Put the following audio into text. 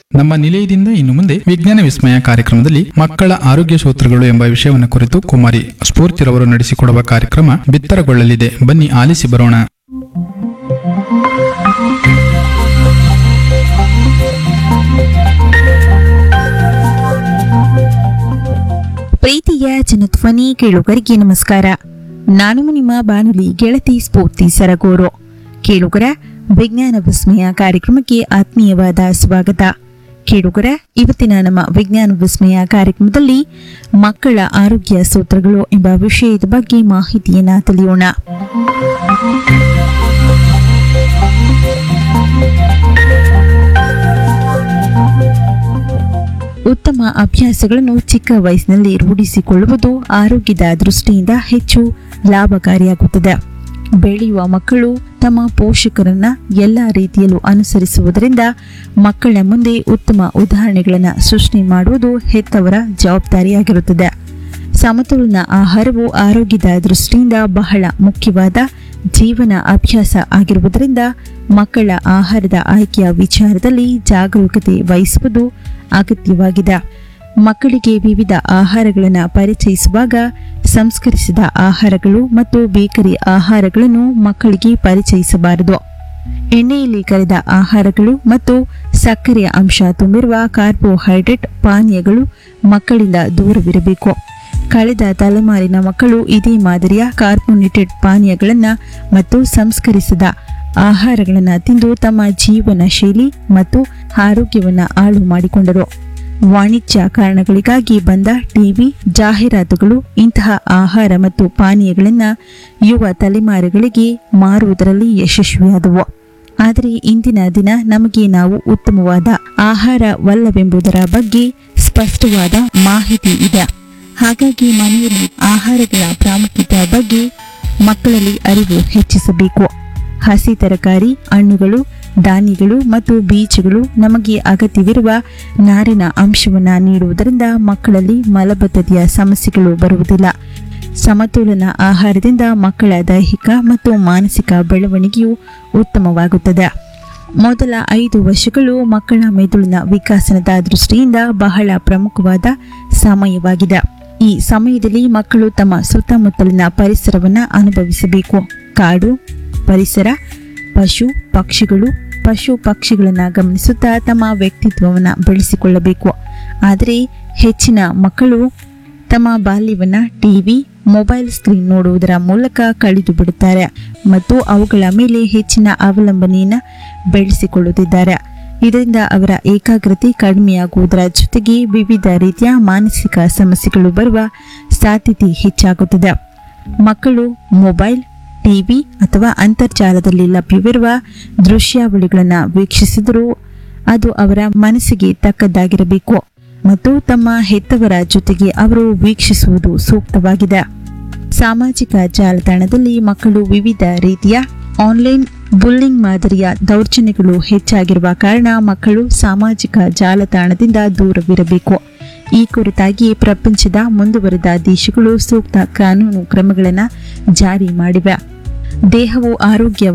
ನಮ್ಮ ನಿಲಯದಿಂದ ಇನ್ನು ಮುಂದೆ ವಿಜ್ಞಾನ ವಿಸ್ಮಯ ಕಾರ್ಯಕ್ರಮದಲ್ಲಿ ಮಕ್ಕಳ ಆರೋಗ್ಯ ಸೂತ್ರಗಳು ಎಂಬ ವಿಷಯವನ್ನು ಕುರಿತು ಕುಮಾರಿ ಸ್ಫೂರ್ತಿರವರು ನಡೆಸಿಕೊಡುವ ಕಾರ್ಯಕ್ರಮ ಬಿತ್ತರಗೊಳ್ಳಲಿದೆ ಬನ್ನಿ ಆಲಿಸಿ ಬರೋಣ ಪ್ರೀತಿಯ ಜನಧ್ವನಿ ಕೇಳುಗರಿಗೆ ನಮಸ್ಕಾರ ನಾನು ನಿಮ್ಮ ಬಾನುಲಿ ಗೆಳತಿ ಸ್ಫೂರ್ತಿ ಸರಗೂರು ಕೇಳುಗರ ವಿಜ್ಞಾನ ವಿಸ್ಮಯ ಕಾರ್ಯಕ್ರಮಕ್ಕೆ ಆತ್ಮೀಯವಾದ ಸ್ವಾಗತ ಕೇಳುಗರ ಇವತ್ತಿನ ನಮ್ಮ ವಿಜ್ಞಾನ ವಿಸ್ಮಯ ಕಾರ್ಯಕ್ರಮದಲ್ಲಿ ಮಕ್ಕಳ ಆರೋಗ್ಯ ಸೂತ್ರಗಳು ಎಂಬ ವಿಷಯದ ಬಗ್ಗೆ ಮಾಹಿತಿಯನ್ನ ತಿಳಿಯೋಣ ಉತ್ತಮ ಅಭ್ಯಾಸಗಳನ್ನು ಚಿಕ್ಕ ವಯಸ್ಸಿನಲ್ಲಿ ರೂಢಿಸಿಕೊಳ್ಳುವುದು ಆರೋಗ್ಯದ ದೃಷ್ಟಿಯಿಂದ ಹೆಚ್ಚು ಲಾಭಕಾರಿಯಾಗುತ್ತದೆ ಬೆಳೆಯುವ ಮಕ್ಕಳು ತಮ್ಮ ಪೋಷಕರನ್ನ ಎಲ್ಲ ರೀತಿಯಲ್ಲೂ ಅನುಸರಿಸುವುದರಿಂದ ಮಕ್ಕಳ ಮುಂದೆ ಉತ್ತಮ ಉದಾಹರಣೆಗಳನ್ನು ಸೃಷ್ಟಿ ಮಾಡುವುದು ಹೆತ್ತವರ ಜವಾಬ್ದಾರಿಯಾಗಿರುತ್ತದೆ ಸಮತೋಲನ ಆಹಾರವು ಆರೋಗ್ಯದ ದೃಷ್ಟಿಯಿಂದ ಬಹಳ ಮುಖ್ಯವಾದ ಜೀವನ ಅಭ್ಯಾಸ ಆಗಿರುವುದರಿಂದ ಮಕ್ಕಳ ಆಹಾರದ ಆಯ್ಕೆಯ ವಿಚಾರದಲ್ಲಿ ಜಾಗರೂಕತೆ ವಹಿಸುವುದು ಅಗತ್ಯವಾಗಿದೆ ಮಕ್ಕಳಿಗೆ ವಿವಿಧ ಆಹಾರಗಳನ್ನು ಪರಿಚಯಿಸುವಾಗ ಸಂಸ್ಕರಿಸಿದ ಆಹಾರಗಳು ಮತ್ತು ಬೇಕರಿ ಆಹಾರಗಳನ್ನು ಮಕ್ಕಳಿಗೆ ಪರಿಚಯಿಸಬಾರದು ಎಣ್ಣೆಯಲ್ಲಿ ಕರೆದ ಆಹಾರಗಳು ಮತ್ತು ಸಕ್ಕರೆಯ ಅಂಶ ತುಂಬಿರುವ ಕಾರ್ಬೋಹೈಡ್ರೇಟ್ ಪಾನೀಯಗಳು ಮಕ್ಕಳಿಂದ ದೂರವಿರಬೇಕು ಕಳೆದ ತಲೆಮಾರಿನ ಮಕ್ಕಳು ಇದೇ ಮಾದರಿಯ ಕಾರ್ಬೋನೇಟೆಡ್ ಪಾನೀಯಗಳನ್ನು ಮತ್ತು ಸಂಸ್ಕರಿಸಿದ ಆಹಾರಗಳನ್ನು ತಿಂದು ತಮ್ಮ ಜೀವನ ಶೈಲಿ ಮತ್ತು ಆರೋಗ್ಯವನ್ನು ಹಾಳು ಮಾಡಿಕೊಂಡರು ವಾಣಿಜ್ಯ ಕಾರಣಗಳಿಗಾಗಿ ಬಂದ ಟಿವಿ ಜಾಹೀರಾತುಗಳು ಇಂತಹ ಆಹಾರ ಮತ್ತು ಪಾನೀಯಗಳನ್ನು ಯುವ ತಲೆಮಾರುಗಳಿಗೆ ಮಾರುವುದರಲ್ಲಿ ಯಶಸ್ವಿಯಾದವು ಆದರೆ ಇಂದಿನ ದಿನ ನಮಗೆ ನಾವು ಉತ್ತಮವಾದ ಆಹಾರವಲ್ಲವೆಂಬುದರ ಬಗ್ಗೆ ಸ್ಪಷ್ಟವಾದ ಮಾಹಿತಿ ಇದೆ ಹಾಗಾಗಿ ಮನೆಯಲ್ಲಿ ಆಹಾರಗಳ ಪ್ರಾಮುಖ್ಯತೆಯ ಬಗ್ಗೆ ಮಕ್ಕಳಲ್ಲಿ ಅರಿವು ಹೆಚ್ಚಿಸಬೇಕು ಹಸಿ ತರಕಾರಿ ಹಣ್ಣುಗಳು ಧಾನ್ಯಗಳು ಮತ್ತು ಬೀಜಗಳು ನಮಗೆ ಅಗತ್ಯವಿರುವ ನಾರಿನ ಅಂಶವನ್ನು ನೀಡುವುದರಿಂದ ಮಕ್ಕಳಲ್ಲಿ ಮಲಬದ್ಧತೆಯ ಸಮಸ್ಯೆಗಳು ಬರುವುದಿಲ್ಲ ಸಮತೋಲನ ಆಹಾರದಿಂದ ಮಕ್ಕಳ ದೈಹಿಕ ಮತ್ತು ಮಾನಸಿಕ ಬೆಳವಣಿಗೆಯು ಉತ್ತಮವಾಗುತ್ತದೆ ಮೊದಲ ಐದು ವರ್ಷಗಳು ಮಕ್ಕಳ ಮೆದುಳಿನ ವಿಕಾಸನದ ದೃಷ್ಟಿಯಿಂದ ಬಹಳ ಪ್ರಮುಖವಾದ ಸಮಯವಾಗಿದೆ ಈ ಸಮಯದಲ್ಲಿ ಮಕ್ಕಳು ತಮ್ಮ ಸುತ್ತಮುತ್ತಲಿನ ಪರಿಸರವನ್ನು ಅನುಭವಿಸಬೇಕು ಕಾಡು ಪರಿಸರ ಪಶು ಪಕ್ಷಿಗಳು ಪಶು ಪಕ್ಷಿಗಳನ್ನು ಗಮನಿಸುತ್ತಾ ತಮ್ಮ ವ್ಯಕ್ತಿತ್ವವನ್ನು ಬೆಳೆಸಿಕೊಳ್ಳಬೇಕು ಆದರೆ ಹೆಚ್ಚಿನ ಮಕ್ಕಳು ತಮ್ಮ ಬಾಲ್ಯವನ್ನ ಟಿವಿ ಮೊಬೈಲ್ ಸ್ಕ್ರೀನ್ ನೋಡುವುದರ ಮೂಲಕ ಕಳೆದು ಬಿಡುತ್ತಾರೆ ಮತ್ತು ಅವುಗಳ ಮೇಲೆ ಹೆಚ್ಚಿನ ಅವಲಂಬನೆಯನ್ನು ಬೆಳೆಸಿಕೊಳ್ಳುತ್ತಿದ್ದಾರೆ ಇದರಿಂದ ಅವರ ಏಕಾಗ್ರತೆ ಕಡಿಮೆಯಾಗುವುದರ ಜೊತೆಗೆ ವಿವಿಧ ರೀತಿಯ ಮಾನಸಿಕ ಸಮಸ್ಯೆಗಳು ಬರುವ ಸಾಧ್ಯತೆ ಹೆಚ್ಚಾಗುತ್ತದೆ ಮಕ್ಕಳು ಮೊಬೈಲ್ ಟಿವಿ ಅಥವಾ ಅಂತರ್ಜಾಲದಲ್ಲಿ ಲಭ್ಯವಿರುವ ದೃಶ್ಯಾವಳಿಗಳನ್ನು ವೀಕ್ಷಿಸಿದರೂ ಅದು ಅವರ ಮನಸ್ಸಿಗೆ ತಕ್ಕದ್ದಾಗಿರಬೇಕು ಮತ್ತು ತಮ್ಮ ಹೆತ್ತವರ ಜೊತೆಗೆ ಅವರು ವೀಕ್ಷಿಸುವುದು ಸೂಕ್ತವಾಗಿದೆ ಸಾಮಾಜಿಕ ಜಾಲತಾಣದಲ್ಲಿ ಮಕ್ಕಳು ವಿವಿಧ ರೀತಿಯ ಆನ್ಲೈನ್ ಬುಲ್ಲಿಂಗ್ ಮಾದರಿಯ ದೌರ್ಜನ್ಯಗಳು ಹೆಚ್ಚಾಗಿರುವ ಕಾರಣ ಮಕ್ಕಳು ಸಾಮಾಜಿಕ ಜಾಲತಾಣದಿಂದ ದೂರವಿರಬೇಕು ಈ ಕುರಿತಾಗಿ ಪ್ರಪಂಚದ ಮುಂದುವರೆದ ದೇಶಗಳು ಸೂಕ್ತ ಕಾನೂನು ಕ್ರಮಗಳನ್ನು ಜಾರಿ ಮಾಡಿವೆ ದೇಹವು ಆರೋಗ್ಯ